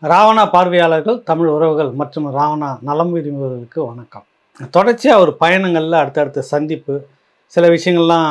ராவணா பார்வையாளர்கள் தமிழ் உறவுகள் மற்றும் ராவணா நலம் விரும்புவர்களுக்கு வணக்கம் தொடர்ச்சியாக ஒரு பயணங்களில் அடுத்தடுத்த சந்திப்பு சில விஷயங்கள்லாம்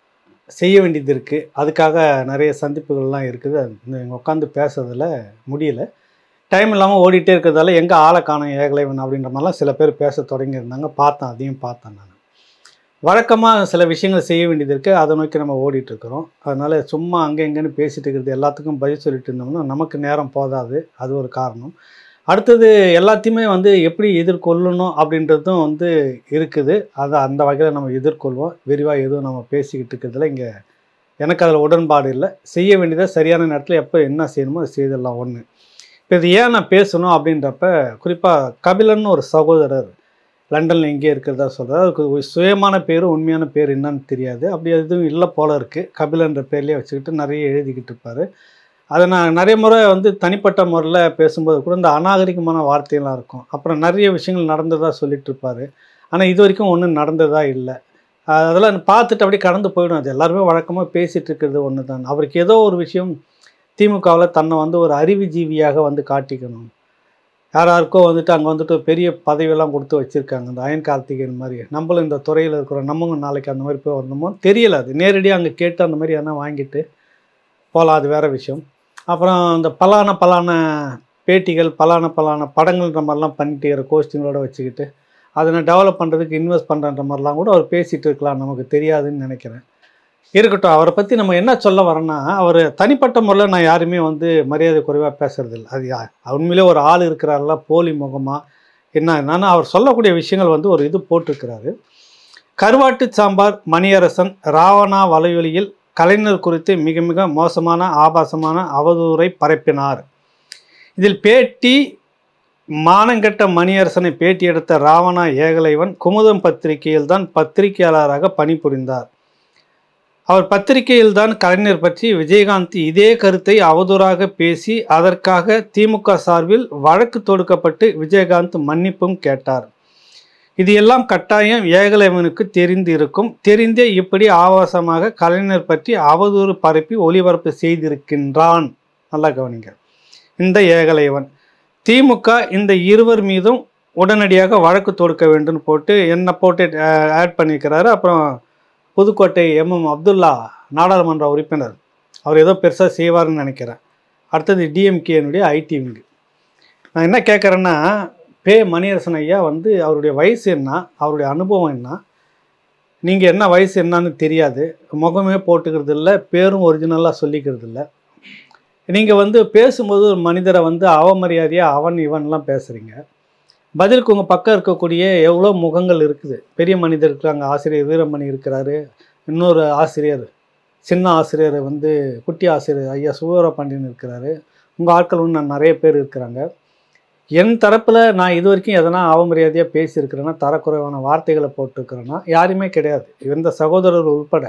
செய்ய வேண்டியது இருக்குது அதுக்காக நிறைய சந்திப்புகள்லாம் இருக்குது இங்கே உட்காந்து பேசுறதுல முடியல டைம் இல்லாமல் ஓடிட்டே இருக்கிறதால எங்கே ஆளை காணும் ஏகலைவன் அப்படின்ற மாதிரிலாம் சில பேர் பேச தொடங்கியிருந்தாங்க பார்த்தேன் அதையும் பார்த்தேன் நான் வழக்கமாக சில விஷயங்கள் செய்ய வேண்டியது இருக்குது அதை நோக்கி நம்ம ஓடிட்டு இருக்கிறோம் அதனால் சும்மா அங்கே எங்கேன்னு பேசிட்டு இருக்கிறது எல்லாத்துக்கும் பதில் சொல்லிட்டு இருந்தோம்னா நமக்கு நேரம் போதாது அது ஒரு காரணம் அடுத்தது எல்லாத்தையுமே வந்து எப்படி எதிர்கொள்ளணும் அப்படின்றதும் வந்து இருக்குது அதை அந்த வகையில் நம்ம எதிர்கொள்வோம் விரிவாக எதுவும் நம்ம பேசிக்கிட்டு இருக்கிறதுல இங்கே எனக்கு அதில் உடன்பாடு இல்லை செய்ய வேண்டியதை சரியான நேரத்தில் எப்போ என்ன செய்யணுமோ அதை செய்திடலாம் ஒன்று இப்போ இது ஏன் நான் பேசணும் அப்படின்றப்ப குறிப்பாக கபிலன் ஒரு சகோதரர் லண்டனில் எங்கேயே இருக்கிறதா சொல்கிறார் அதுக்கு ஒரு சுயமான பேர் உண்மையான பேர் என்னன்னு தெரியாது அப்படி எதுவும் இல்லை போல இருக்குது கபிலன்ற பேர்லேயே வச்சுக்கிட்டு நிறைய எழுதிக்கிட்டு இருப்பார் அதை நான் நிறைய முறை வந்து தனிப்பட்ட முறையில் பேசும்போது கூட இந்த அநாகரிகமான வார்த்தையெல்லாம் இருக்கும் அப்புறம் நிறைய விஷயங்கள் நடந்ததாக சொல்லிட்டு இருப்பார் ஆனால் இது வரைக்கும் ஒன்றும் நடந்ததா இல்லை அதெல்லாம் பார்த்துட்டு அப்படியே கடந்து போயிடும் அது எல்லாருமே வழக்கமாக பேசிகிட்டு இருக்கிறது ஒன்று தான் அவருக்கு ஏதோ ஒரு விஷயம் திமுகவில் தன்னை வந்து ஒரு அறிவுஜீவியாக வந்து காட்டிக்கணும் யார் யாருக்கோ வந்துட்டு அங்கே வந்துட்டு பெரிய பதவியெல்லாம் கொடுத்து வச்சுருக்காங்க இந்த அயன் கார்த்திகேயன் மாதிரி நம்மளும் இந்த துறையில் இருக்கிறோம் நம்மளும் நாளைக்கு அந்த மாதிரி போய் வரணுமோ தெரியல அது நேரடியாக அங்கே கேட்டு அந்த மாதிரி எதனா வாங்கிட்டு போகலாம் அது வேறு விஷயம் அப்புறம் இந்த பலான பலான பேட்டிகள் பலான பலான படங்கள்ன்ற மாதிரிலாம் பண்ணிட்டு இருக்கிற கோஸ்டிங்களோட வச்சுக்கிட்டு அதை நான் டெவலப் பண்ணுறதுக்கு இன்வெஸ்ட் பண்ணுறன்ற மாதிரிலாம் கூட அவர் பேசிகிட்டு இருக்கலாம் நமக்கு தெரியாதுன்னு நினைக்கிறேன் இருக்கட்டும் அவரை பற்றி நம்ம என்ன சொல்ல வரோன்னா அவர் தனிப்பட்ட முறையில் நான் யாருமே வந்து மரியாதை குறைவாக பேசுறதில்ல அது யா- உண்மையிலே ஒரு ஆள் இருக்கிறாருல போலி முகமாக என்ன என்னன்னா அவர் சொல்லக்கூடிய விஷயங்கள் வந்து ஒரு இது போட்டிருக்கிறாரு கருவாட்டு சாம்பார் மணியரசன் ராவணா வலையொலியில் கலைஞர் குறித்து மிக மிக மோசமான ஆபாசமான அவதூறை பரப்பினார் இதில் பேட்டி மானங்கெட்ட மணியரசனை பேட்டி எடுத்த ராவணா ஏகலைவன் குமுதம் பத்திரிகையில் தான் பத்திரிகையாளராக பணிபுரிந்தார் அவர் பத்திரிகையில் தான் கலைஞர் பற்றி விஜயகாந்த் இதே கருத்தை அவதூறாக பேசி அதற்காக திமுக சார்பில் வழக்கு தொடுக்கப்பட்டு விஜயகாந்த் மன்னிப்பும் கேட்டார் இது எல்லாம் கட்டாயம் ஏகலைவனுக்கு தெரிந்து இருக்கும் தெரிந்தே இப்படி ஆபாசமாக கலைஞர் பற்றி அவதூறு பரப்பி ஒளிபரப்பு செய்திருக்கின்றான் நல்லா கவனிங்க இந்த ஏகலைவன் திமுக இந்த இருவர் மீதும் உடனடியாக வழக்கு தொடுக்க வேண்டும் போட்டு என்ன போட்டு ஆட் பண்ணியிருக்கிறாரு அப்புறம் புதுக்கோட்டை எம்எம் அப்துல்லா நாடாளுமன்ற உறுப்பினர் அவர் ஏதோ பெருசாக செய்வார்னு நினைக்கிறேன் அடுத்தது டிஎம்கேனுடைய ஐடி விங்கு நான் என்ன கேட்குறேன்னா பே மணியரசன் ஐயா வந்து அவருடைய வயசு என்ன அவருடைய அனுபவம் என்ன நீங்கள் என்ன வயசு என்னன்னு தெரியாது முகமே போட்டுக்கிறது இல்லை பேரும் ஒரிஜினலாக சொல்லிக்கிறது இல்லை நீங்கள் வந்து பேசும்போது ஒரு மனிதரை வந்து அவமரியாதையாக அவன் இவன்லாம் பேசுகிறீங்க பதிலுக்கு உங்கள் பக்கம் இருக்கக்கூடிய எவ்வளோ முகங்கள் இருக்குது பெரிய மனிதர் இருக்கிறாங்க ஆசிரியர் வீரமணி இருக்கிறாரு இன்னொரு ஆசிரியர் சின்ன ஆசிரியர் வந்து குட்டி ஆசிரியர் ஐயா சுவர பாண்டியன் இருக்கிறாரு உங்கள் ஆட்கள் இன்னும் நிறைய பேர் இருக்கிறாங்க என் தரப்பில் நான் இது வரைக்கும் எதனா அவமரியாதையாக பேசியிருக்கிறேன்னா தரக்குறைவான வார்த்தைகளை போட்டிருக்கிறேன்னா யாருமே கிடையாது எந்த சகோதரர் உள்பட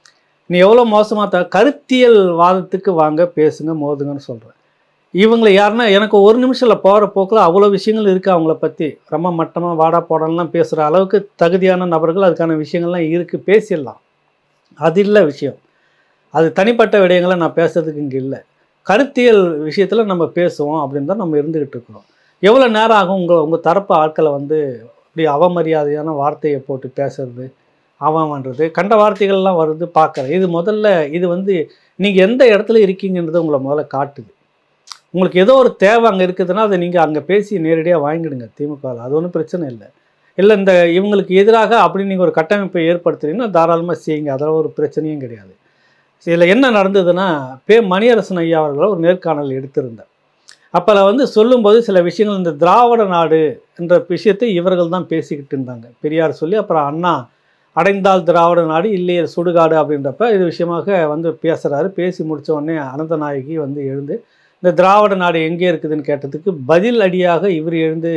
நீ எவ்வளோ மோசமாக த கருத்தியல் வாதத்துக்கு வாங்க பேசுங்க மோதுங்கன்னு சொல்கிறேன் இவங்களை யாருன்னா எனக்கு ஒரு நிமிஷத்தில் போகிற போக்கில் அவ்வளோ விஷயங்கள் இருக்குது அவங்கள பற்றி ரொம்ப மட்டமாக வாடா போடலாம் பேசுகிற அளவுக்கு தகுதியான நபர்கள் அதுக்கான விஷயங்கள்லாம் இருக்குது பேசிடலாம் அது இல்லை விஷயம் அது தனிப்பட்ட விடயங்களை நான் பேசுறதுக்கு இங்கே இல்லை கருத்தியல் விஷயத்தில் நம்ம பேசுவோம் அப்படின்னு தான் நம்ம இருந்துக்கிட்டு இருக்கிறோம் எவ்வளோ நேரம் ஆகும் உங்கள் உங்கள் தரப்பு ஆட்களை வந்து இப்படி அவமரியாதையான வார்த்தையை போட்டு பேசுறது அவன்றது கண்ட வார்த்தைகள்லாம் வருது பார்க்குறேன் இது முதல்ல இது வந்து நீங்கள் எந்த இடத்துல இருக்கீங்கன்றதை உங்களை முதல்ல காட்டுது உங்களுக்கு ஏதோ ஒரு தேவை அங்கே இருக்குதுன்னா அதை நீங்கள் அங்கே பேசி நேரடியாக வாங்கிடுங்க திமுகவில் அது ஒன்றும் பிரச்சனை இல்லை இல்லை இந்த இவங்களுக்கு எதிராக அப்படி நீங்கள் ஒரு கட்டமைப்பை ஏற்படுத்துறீங்கன்னா தாராளமாக செய்யுங்க அதில் ஒரு பிரச்சனையும் கிடையாது இதில் என்ன நடந்ததுன்னா பே மணியரசன் ஐயா அவர்களை ஒரு நேர்காணல் எடுத்திருந்தார் அப்போ வந்து சொல்லும்போது சில விஷயங்கள் இந்த திராவிட நாடு என்ற விஷயத்தை இவர்கள் தான் பேசிக்கிட்டு இருந்தாங்க பெரியார் சொல்லி அப்புறம் அண்ணா அடைந்தால் திராவிட நாடு இல்லையே சுடுகாடு அப்படின்றப்ப இது விஷயமாக வந்து பேசுகிறாரு பேசி முடித்த உடனே அனந்தநாயகி வந்து எழுந்து இந்த திராவிட நாடு எங்கே இருக்குதுன்னு கேட்டதுக்கு பதில் அடியாக இவர் எழுந்து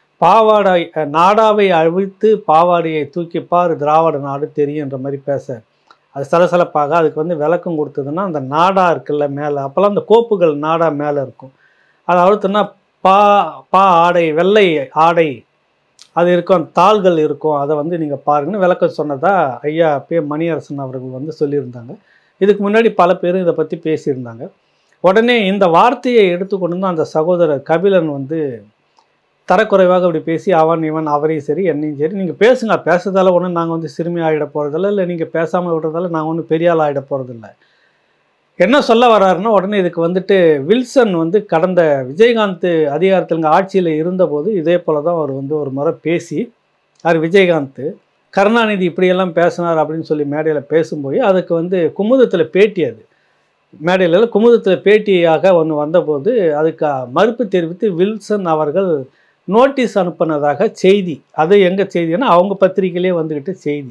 பாவாடை அஹ், நாடாவை அழித்து பாவாடையை தூக்கிப்பார் திராவிட நாடு தெரியுன்ற மாதிரி பேச அது சலசலப்பாக அதுக்கு வந்து விளக்கம் கொடுத்ததுன்னா அந்த நாடா இருக்குல்ல மேலே அப்போல்லாம் அந்த கோப்புகள் நாடா மேலே இருக்கும் அதை அழுத்துனா பா பா ஆடை வெள்ளை ஆடை அது இருக்கும் தாள்கள் இருக்கும் அதை வந்து நீங்கள் பாருங்கன்னு விளக்கம் சொன்னதா ஐயா பே மணியரசன் அவர்கள் வந்து சொல்லியிருந்தாங்க இதுக்கு முன்னாடி பல பேரும் இதை பற்றி பேசியிருந்தாங்க உடனே இந்த வார்த்தையை எடுத்துக்கொண்டு வந்து அந்த சகோதரர் கபிலன் வந்து தரக்குறைவாக அப்படி பேசி அவன் இவன் அவரையும் சரி என்னையும் சரி நீங்கள் பேசுங்க பேசுறதால ஒன்றும் நாங்கள் வந்து சிறுமி ஆகிட போகிறதில்ல இல்லை நீங்கள் பேசாமல் விடுறதால நாங்கள் ஒன்றும் பெரிய ஆள் ஆகிட போகிறதில்ல என்ன சொல்ல வர்றாருன்னா உடனே இதுக்கு வந்துட்டு வில்சன் வந்து கடந்த விஜயகாந்த் அதிகாரத்தில் இங்கே ஆட்சியில் இருந்தபோது இதே போல தான் அவர் வந்து ஒரு முறை பேசி அவர் விஜயகாந்த் கருணாநிதி இப்படியெல்லாம் பேசினார் அப்படின்னு சொல்லி மேடையில் பேசும்போது அதுக்கு வந்து குமுதத்தில் பேட்டி அது மேடையில் குமுதத்தில் பேட்டியாக ஒன்று வந்தபோது அதுக்கு மறுப்பு தெரிவித்து வில்சன் அவர்கள் நோட்டீஸ் அனுப்பினதாக செய்தி அது எங்கே செய்தின்னா அவங்க பத்திரிக்கையிலே வந்துக்கிட்டு செய்தி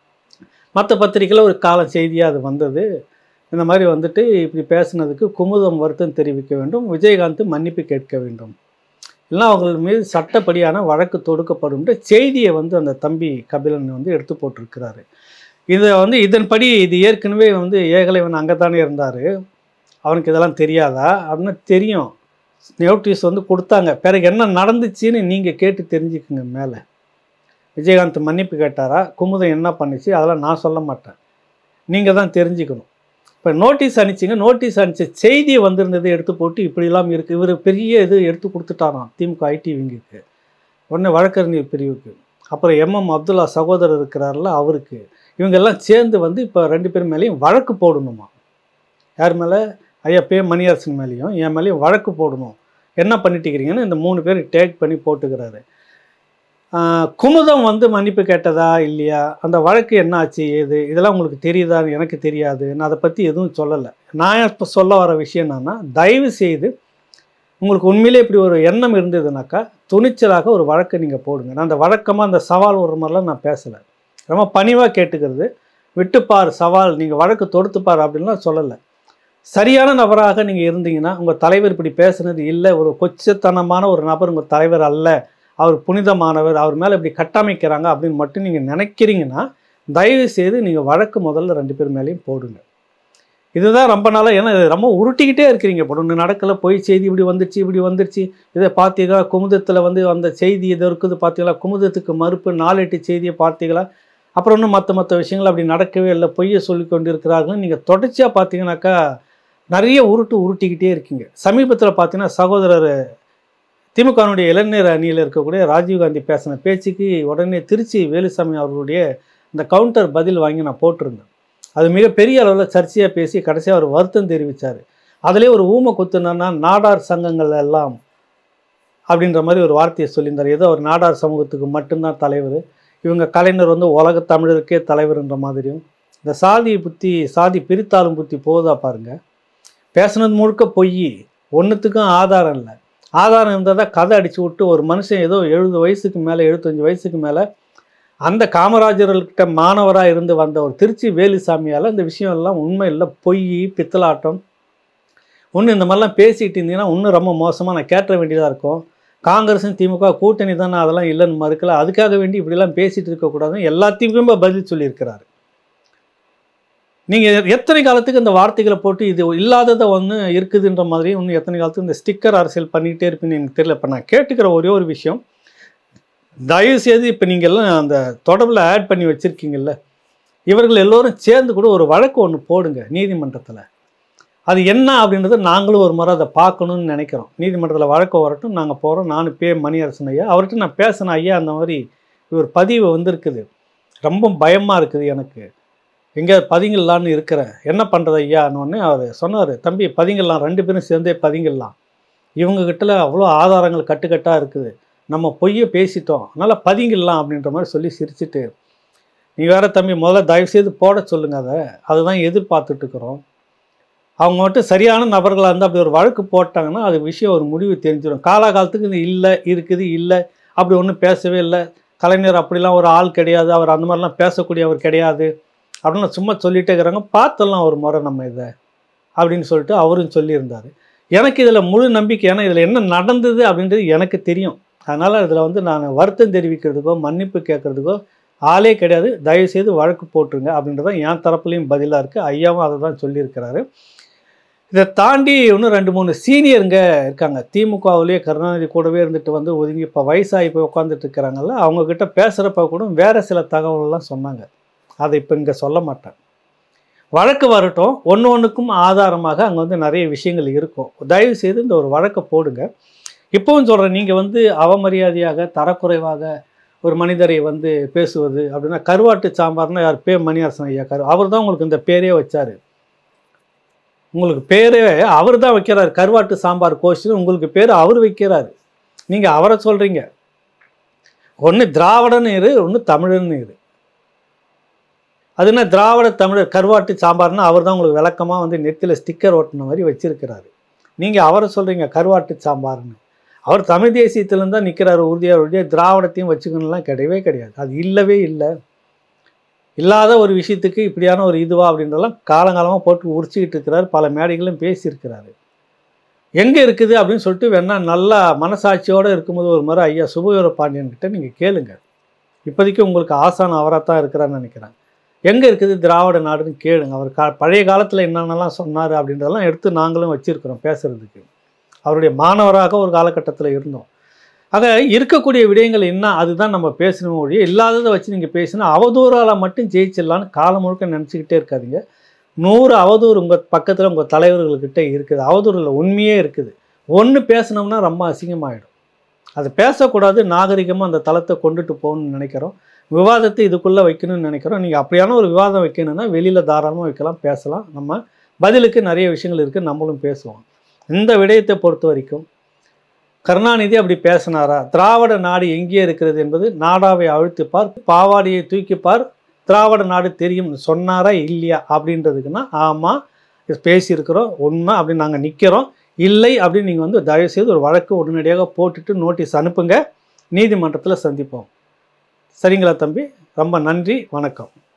மற்ற பத்திரிக்கையில் ஒரு கால செய்தியாக அது வந்தது இந்த மாதிரி வந்துட்டு இப்படி பேசுனதுக்கு குமுதம் வருத்தம் தெரிவிக்க வேண்டும் விஜயகாந்த் மன்னிப்பு கேட்க வேண்டும் இல்லைன்னா அவங்கள் மீது சட்டப்படியான வழக்கு தொடுக்கப்படும் செய்தியை வந்து அந்த தம்பி கபிலன் வந்து எடுத்து போட்டிருக்கிறாரு இதை வந்து இதன்படி இது ஏற்கனவே வந்து ஏகலைவன் அங்கே தானே இருந்தார் அவனுக்கு இதெல்லாம் தெரியாதா அப்படின்னு தெரியும் நோட்டீஸ் வந்து கொடுத்தாங்க பிறகு என்ன நடந்துச்சுன்னு நீங்கள் கேட்டு தெரிஞ்சுக்குங்க மேலே விஜயகாந்த் மன்னிப்பு கேட்டாரா குமுதம் என்ன பண்ணுச்சு அதெல்லாம் நான் சொல்ல மாட்டேன் நீங்கள் தான் தெரிஞ்சுக்கணும் இப்போ நோட்டீஸ் அனுப்பிச்சிங்க நோட்டீஸ் அனுப்பிச்ச செய்தியை வந்திருந்ததை எடுத்து போட்டு இப்படிலாம் இருக்குது இவர் பெரிய இது எடுத்து கொடுத்துட்டாராம் திமுக ஐடி விங்குக்கு உடனே வழக்கறிஞர் பிரிவுக்கு அப்புறம் எம்எம் அப்துல்லா சகோதரர் இருக்கிறார்ல அவருக்கு இவங்கெல்லாம் சேர்ந்து வந்து இப்போ ரெண்டு பேர் மேலேயும் வழக்கு போடணுமா யார் மேலே ஐயா பே மணியரசன் மேலேயும் என் மேலேயும் வழக்கு போடணும் என்ன பண்ணிட்டுக்கிறீங்கன்னு இந்த மூணு பேர் டேக் பண்ணி போட்டுக்கிறாரு ஆஹ் குமுதம் வந்து மன்னிப்பு கேட்டதா இல்லையா அந்த வழக்கு என்ன ஆச்சு ஏது இதெல்லாம் உங்களுக்கு தெரியுதான்னு எனக்கு தெரியாது நான் அதை பற்றி எதுவும் சொல்லலை நான் இப்போ சொல்ல வர விஷயம் என்னன்னா தயவு செய்து உங்களுக்கு உண்மையிலே இப்படி ஒரு எண்ணம் இருந்ததுனாக்கா துணிச்சலாக ஒரு வழக்கை நீங்கள் போடுங்க நான் அந்த வழக்கமாக அந்த சவால் ஒரு மாதிரிலாம் நான் பேசலை ரொம்ப பணிவாக கேட்டுக்கிறது விட்டுப்பார் சவால் நீங்கள் வழக்கு தொடுத்துப்பார் அப்படின்லாம் சொல்லலை சரியான நபராக நீங்கள் இருந்தீங்கன்னா உங்கள் தலைவர் இப்படி பேசுனது இல்லை ஒரு கொச்சத்தனமான ஒரு நபர் உங்கள் தலைவர் அல்ல அவர் புனிதமானவர் அவர் மேலே இப்படி கட்டமைக்கிறாங்க அப்படின்னு மட்டும் நீங்கள் நினைக்கிறீங்கன்னா தயவு செய்து நீங்கள் வழக்கு முதல்ல ரெண்டு பேர் மேலேயும் போடுங்க இதுதான் ரொம்ப நாளாக ஏன்னா இது ரொம்ப உருட்டிக்கிட்டே இருக்கிறீங்க இப்போ ஒன்று நடக்கல பொய் செய்தி இப்படி வந்துருச்சு இப்படி வந்துருச்சு இதை பார்த்தீங்களா குமுதத்தில் வந்து அந்த செய்தி இது இருக்குது பார்த்தீங்களா குமுதத்துக்கு மறுப்பு நாலெட்டு செய்தியை பார்த்தீங்களா அப்புறம் இன்னும் மற்ற மற்ற விஷயங்கள் அப்படி நடக்கவே இல்லை பொய்யை சொல்லி கொண்டு இருக்கிறார்கள் நீங்கள் தொடர்ச்சியாக பார்த்தீங்கன்னாக்கா நிறைய உருட்டு உருட்டிக்கிட்டே இருக்கீங்க சமீபத்தில் பார்த்தீங்கன்னா சகோதரர் திமுகனுடைய இளைஞர் அணியில் இருக்கக்கூடிய ராஜீவ்காந்தி பேசின பேச்சுக்கு உடனே திருச்சி வேலுசாமி அவர்களுடைய இந்த கவுண்டர் பதில் வாங்கி நான் போட்டிருந்தேன் அது மிகப்பெரிய அளவில் சர்ச்சையாக பேசி கடைசியாக அவர் வருத்தம் தெரிவித்தார் அதிலே ஒரு ஊமை குத்துனா நாடார் சங்கங்கள் எல்லாம் அப்படின்ற மாதிரி ஒரு வார்த்தையை சொல்லியிருந்தார் ஏதோ ஒரு நாடார் சமூகத்துக்கு மட்டும்தான் தலைவர் இவங்க கலைஞர் வந்து உலக தமிழருக்கே தலைவர்ன்ற மாதிரியும் இந்த சாதி புத்தி சாதி பிரித்தாளும் புத்தி போதா பாருங்க பேசுனது முழுக்க பொய் ஒன்றுத்துக்கும் ஆதாரம் இல்லை ஆதாரம் இருந்தால் தான் கதை அடிச்சு விட்டு ஒரு மனுஷன் ஏதோ எழுபது வயசுக்கு மேலே எழுபத்தஞ்சு வயசுக்கு மேலே அந்த காமராஜர்கள்கிட்ட மாணவராக இருந்து வந்த ஒரு திருச்சி வேலுசாமியால் இந்த விஷயம் எல்லாம் உண்மை இல்லை பொய் பித்தலாட்டம் ஒன்று இந்த மாதிரிலாம் பேசிகிட்டு இருந்தீங்கன்னா இன்னும் ரொம்ப மோசமாக நான் கேட்ட வேண்டியதாக இருக்கும் காங்கிரஸும் திமுக கூட்டணி தானே அதெல்லாம் இல்லைன்னு மறுக்கல அதுக்காக வேண்டி இப்படிலாம் பேசிகிட்டு இருக்கக்கூடாதுன்னு எல்லாத்தையுமே பதில் சொல்லியிருக்கிறாரு நீங்கள் எத்தனை காலத்துக்கு இந்த வார்த்தைகளை போட்டு இது இல்லாததை ஒன்று இருக்குதுன்ற மாதிரி இன்னும் எத்தனை காலத்துக்கு இந்த ஸ்டிக்கர் அரசியல் பண்ணிக்கிட்டே இருப்பீங்கன்னு எனக்கு தெரியல இப்போ நான் கேட்டுக்கிற ஒரே ஒரு விஷயம் தயவு செய்து இப்போ நீங்கள்லாம் அந்த தொடர்பில் ஆட் பண்ணி வச்சுருக்கீங்கல்ல இவர்கள் எல்லோரும் சேர்ந்து கூட ஒரு வழக்கு ஒன்று போடுங்க நீதிமன்றத்தில் அது என்ன அப்படின்றத நாங்களும் ஒரு முறை அதை பார்க்கணும்னு நினைக்கிறோம் நீதிமன்றத்தில் வழக்கு வரட்டும் நாங்கள் போகிறோம் நானும் பே மணியரசன் ஐயா அவர்கிட்ட நான் பேசினேன் ஐயா அந்த மாதிரி இவர் பதிவு வந்திருக்குது ரொம்ப பயமாக இருக்குது எனக்கு எங்கே பதிங்கலான்னு இருக்கிறேன் என்ன பண்ணுறது ஐயான்னு அவர் சொன்னார் தம்பி பதிங்கலாம் ரெண்டு பேரும் சேர்ந்தே பதிங்கலாம் இவங்ககிட்ட அவ்வளோ ஆதாரங்கள் கட்டுக்கட்டாக இருக்குது நம்ம பொய்யை பேசிட்டோம் அதனால் பதிங்கலாம் அப்படின்ற மாதிரி சொல்லி சிரிச்சிட்டு நீ வேற தம்பி முதல்ல தயவுசெய்து போட சொல்லுங்க அதை அதுதான் எதிர்பார்த்துட்டு இருக்கிறோம் அவங்க மட்டும் சரியான நபர்களாக இருந்தால் அப்படி ஒரு வழக்கு போட்டாங்கன்னா அது விஷயம் ஒரு முடிவு தெரிஞ்சிடும் காலாகாலத்துக்கு இது இல்லை இருக்குது இல்லை அப்படி ஒன்றும் பேசவே இல்லை கலைஞர் அப்படிலாம் ஒரு ஆள் கிடையாது அவர் அந்த மாதிரிலாம் பேசக்கூடியவர் கிடையாது அப்படின்னு சும்மா சொல்லிட்டே இருக்கிறாங்க பார்த்துடலாம் ஒரு முறை நம்ம இதை அப்படின்னு சொல்லிட்டு அவரும் சொல்லியிருந்தார் எனக்கு இதில் முழு நம்பிக்கை ஏன்னா இதில் என்ன நடந்தது அப்படின்றது எனக்கு தெரியும் அதனால் இதில் வந்து நான் வருத்தம் தெரிவிக்கிறதுக்கோ மன்னிப்பு கேட்குறதுக்கோ ஆளே கிடையாது தயவுசெய்து வழக்கு போட்டுருங்க அப்படின்றதான் என் தரப்புலையும் பதிலாக இருக்குது ஐயாவும் அதை தான் சொல்லியிருக்கிறாரு இதை தாண்டி இன்னும் ரெண்டு மூணு சீனியருங்க இருக்காங்க திமுகவிலேயே கருணாநிதி கூடவே இருந்துட்டு வந்து ஒதுங்கி இப்போ வயசாகி போய் உட்காந்துட்டு இருக்கிறாங்கல்ல அவங்கக்கிட்ட பேசுகிறப்ப கூட வேறு சில தகவல்லாம் சொன்னாங்க அதை இப்போ இங்கே சொல்ல மாட்டேன் வழக்கு வரட்டும் ஒன்று ஒன்றுக்கும் ஆதாரமாக அங்கே வந்து நிறைய விஷயங்கள் இருக்கும் தயவு செய்து இந்த ஒரு வழக்கை போடுங்க இப்போவும் சொல்கிறேன் நீங்கள் வந்து அவமரியாதையாக தரக்குறைவாக ஒரு மனிதரை வந்து பேசுவது அப்படின்னா கருவாட்டு சாம்பார்னா யார் பே மணியரசன் ஐயா கரு அவர் தான் உங்களுக்கு இந்த பேரே வச்சார் உங்களுக்கு பேரே அவர் தான் வைக்கிறார் கருவாட்டு சாம்பார் கோஷ்னு உங்களுக்கு பேர் அவர் வைக்கிறார் நீங்கள் அவரை சொல்கிறீங்க ஒன்று திராவிடன்னு இரு ஒன்று தமிழன்னு இரு அது என்ன திராவிட தமிழர் கருவாட்டு சாம்பார்னு அவர் தான் உங்களுக்கு விளக்கமாக வந்து நெத்தியில் ஸ்டிக்கர் ஓட்டின மாதிரி வச்சிருக்கிறாரு நீங்கள் அவரை சொல்கிறீங்க கருவாட்டு சாம்பார்னு அவர் தமிழ் தேசியத்திலேருந்து தான் நிற்கிறாரு உறுதியாக உறுதியாக திராவிடத்தையும் வச்சுக்கணும்லாம் கிடையவே கிடையாது அது இல்லவே இல்லை இல்லாத ஒரு விஷயத்துக்கு இப்படியான ஒரு இதுவா அப்படின்றதெல்லாம் காலங்காலமாக போட்டு உரிச்சிக்கிட்டு இருக்கிறார் பல மேடைகளும் பேசியிருக்கிறாரு எங்கே இருக்குது அப்படின்னு சொல்லிட்டு வேணா நல்லா மனசாட்சியோடு இருக்கும்போது ஒரு முறை ஐயா சுபவீர பாண்டியன் கிட்ட நீங்கள் கேளுங்க இப்போதைக்கு உங்களுக்கு ஆசான் அவராக தான் இருக்கிறான்னு நினைக்கிறேன் எங்கே இருக்குது திராவிட நாடுன்னு கேளுங்க அவர் கா பழைய காலத்தில் என்னென்னலாம் சொன்னார் அப்படின்றதெல்லாம் எடுத்து நாங்களும் வச்சுருக்கிறோம் பேசுகிறதுக்கு அவருடைய மாணவராக ஒரு காலகட்டத்தில் இருந்தோம் ஆக இருக்கக்கூடிய விடயங்கள் என்ன அதுதான் நம்ம பேசணும் ஒழிய இல்லாததை வச்சு நீங்கள் பேசினா அவதூறால் மட்டும் ஜெயிச்சிடலான்னு காலம் முழுக்க நினச்சிக்கிட்டே இருக்காதீங்க நூறு அவதூறு உங்கள் பக்கத்தில் உங்கள் தலைவர்கள்கிட்ட இருக்குது அவதூறில் உண்மையே இருக்குது ஒன்று பேசினோம்னா ரொம்ப அசிங்கமாயிடும் அது பேசக்கூடாது நாகரிகமாக அந்த தளத்தை கொண்டுட்டு போகணும்னு நினைக்கிறோம் விவாதத்தை இதுக்குள்ளே வைக்கணும்னு நினைக்கிறோம் நீங்கள் அப்படியான ஒரு விவாதம் வைக்கணும்னா வெளியில் தாராளமாக வைக்கலாம் பேசலாம் நம்ம பதிலுக்கு நிறைய விஷயங்கள் இருக்குது நம்மளும் பேசுவோம் இந்த விடயத்தை பொறுத்த வரைக்கும் கருணாநிதி அப்படி பேசினாரா திராவிட நாடு எங்கே இருக்கிறது என்பது நாடாவை அழுத்திப்பார் பாவாடியை தூக்கிப்பார் திராவிட நாடு தெரியும் சொன்னாரா இல்லையா அப்படின்றதுக்குன்னா ஆமாம் பேசியிருக்கிறோம் உண்மை அப்படின்னு நாங்கள் நிற்கிறோம் இல்லை அப்படின்னு நீங்கள் வந்து தயவுசெய்து ஒரு வழக்கு உடனடியாக போட்டுட்டு நோட்டீஸ் அனுப்புங்க நீதிமன்றத்தில் சந்திப்போம் சரிங்களா தம்பி ரொம்ப நன்றி வணக்கம்